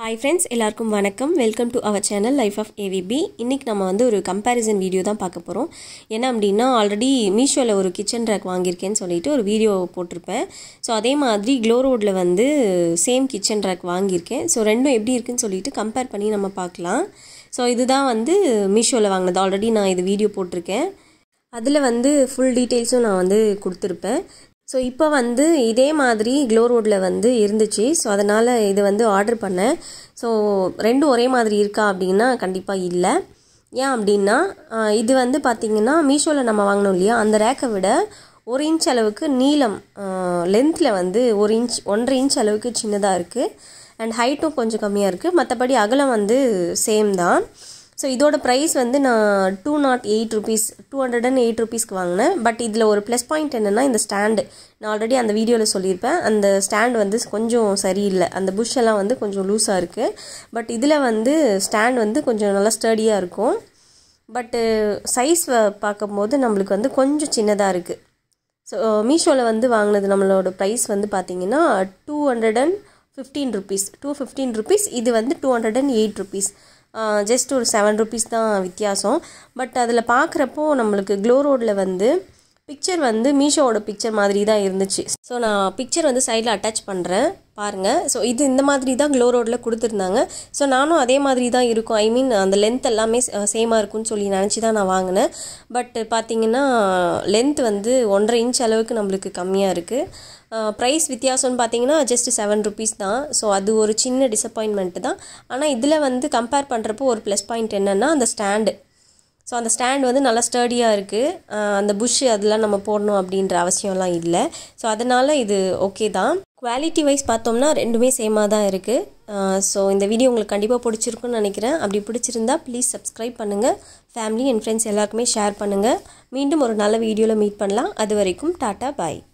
hi friends எல்லாருக்கும் வணக்கம் welcome to our channel life of AVP இன்றைக்கி நம்ம வந்து ஒரு கம்பேரிசன் வீடியோ தான் பார்க்க போகிறோம் என்ன அப்படின்னா ஆல்ரெடி மீஷோவில் ஒரு கிச்சன் ரேக் வாங்கியிருக்கேன்னு சொல்லிட்டு ஒரு வீடியோ போட்டிருப்பேன் ஸோ அதே மாதிரி க்ளோ ரோடில் வந்து சேம் கிச்சன் ரேக் வாங்கியிருக்கேன் ஸோ ரெண்டும் எப்படி இருக்குன்னு சொல்லிட்டு கம்பேர் பண்ணி நம்ம பார்க்கலாம் ஸோ இதுதான் வந்து மீஷோவில் வாங்கினது ஆல்ரெடி நான் இது வீடியோ போட்டிருக்கேன் அதில் வந்து ஃபுல் டீட்டெயில்ஸும் நான் வந்து கொடுத்துருப்பேன் ஸோ இப்போ வந்து இதே மாதிரி க்ளோ ரோடில் வந்து இருந்துச்சு ஸோ அதனால் இது வந்து ஆர்டர் பண்ணேன் ஸோ ரெண்டும் ஒரே மாதிரி இருக்கா அப்படின்னா கண்டிப்பாக இல்லை ஏன் அப்படின்னா ஆஹ் இது வந்து பார்த்திங்கன்னா மீஷோவில் நம்ம வாங்கினோம் இல்லையா அந்த ரேக்கை விட ஒரு இன்ச் அளவுக்கு நீளம் லென்த்தில் வந்து ஒரு இன்ச் ஒன்றரை இன்ச் அளவுக்கு சின்னதாக இருக்குது அண்ட் ஹைட்டும் கொஞ்சம் கம்மியாக இருக்குது மற்றபடி அகலம் வந்து சேம் தான் ஸோ இதோட ப்ரைஸ் வந்து நான் two naught eight rupees two hundred and eight ருபீஸ்க்கு வாங்கினேன் பட் இதில் ஒரு ப்ளஸ் பாயிண்ட் என்னென்னா இந்த ஸ்டாண்டு நான் ஆல்ரெடி அந்த வீடியோவில் சொல்லியிருப்பேன் அந்த ஸ்டாண்ட் வந்து கொஞ்சம் சரியில்லை அந்த புஷ் எல்லாம் வந்து கொஞ்சம் லூஸாக இருக்குது பட் இதில் வந்து ஸ்டாண்ட் வந்து கொஞ்சம் நல்லா ஸ்டடியாக இருக்கும் பட்டு சைஸ் பார்க்கும்போது நம்மளுக்கு வந்து கொஞ்சம் சின்னதாக இருக்குது ஸோ மீஷோவில் வந்து வாங்கினது நம்மளோட ப்ரைஸ் வந்து பார்த்திங்கன்னா two hundred and fifteen rupees two fifteen rupees இது வந்து two hundred and eight rupees just ஒரு செவன் ருபீஸ் தான் வித்தியாசம் பட் அதில் பார்க்குறப்போ நம்மளுக்கு க்ளோ ரோடில் வந்து பிக்சர் வந்து மீஷோவோட பிக்சர் மாதிரி தான் இருந்துச்சு ஸோ நான் பிக்சர் வந்து சைடில் அட்டாச் பண்ணுறேன் பாருங்கள் ஸோ இது இந்த மாதிரி தான் க்ளோ ரோடில் கொடுத்துருந்தாங்க ஸோ நானும் அதே மாதிரி தான் இருக்கும் ஐ மீன் அந்த லென்த் எல்லாமே சேமாக இருக்கும்னு சொல்லி நினச்சி தான் நான் வாங்கினேன் பட் பார்த்தீங்கன்னா லென்த் வந்து ஒன்றரை இன்ச் அளவுக்கு நம்மளுக்கு கம்மியாக இருக்குது ப்ரைஸ் வித்தியாசம்னு பார்த்தீங்கன்னா ஜஸ்ட் செவன் ருபீஸ் தான் ஸோ அது ஒரு சின்ன டிசப்பாயின்மெண்ட்டு தான் ஆனால் இதில் வந்து கம்பேர் பண்ணுறப்போ ஒரு ப்ளஸ் பாயிண்ட் என்னென்னா அந்த ஸ்டாண்டு ஸோ அந்த ஸ்டாண்ட் வந்து நல்லா ஸ்டடியாக இருக்குது அந்த புஷ் அதெல்லாம் நம்ம போடணும் அப்படின்ற அவசியம்லாம் இல்லை ஸோ அதனால் இது ஓகே தான் குவாலிட்டி வைஸ் பார்த்தோம்னா ரெண்டுமே சேமாக தான் இருக்குது ஸோ இந்த வீடியோ உங்களுக்கு கண்டிப்பாக பிடிச்சிருக்குன்னு நினைக்கிறேன் அப்படி பிடிச்சிருந்தா ப்ளீஸ் சப்ஸ்கிரைப் பண்ணுங்கள் ஃபேமிலி அண்ட் ஃப்ரெண்ட்ஸ் எல்லாருக்குமே ஷேர் பண்ணுங்கள் மீண்டும் ஒரு நல்ல வீடியோவில் மீட் பண்ணலாம் அது வரைக்கும் டாட்டா பாய்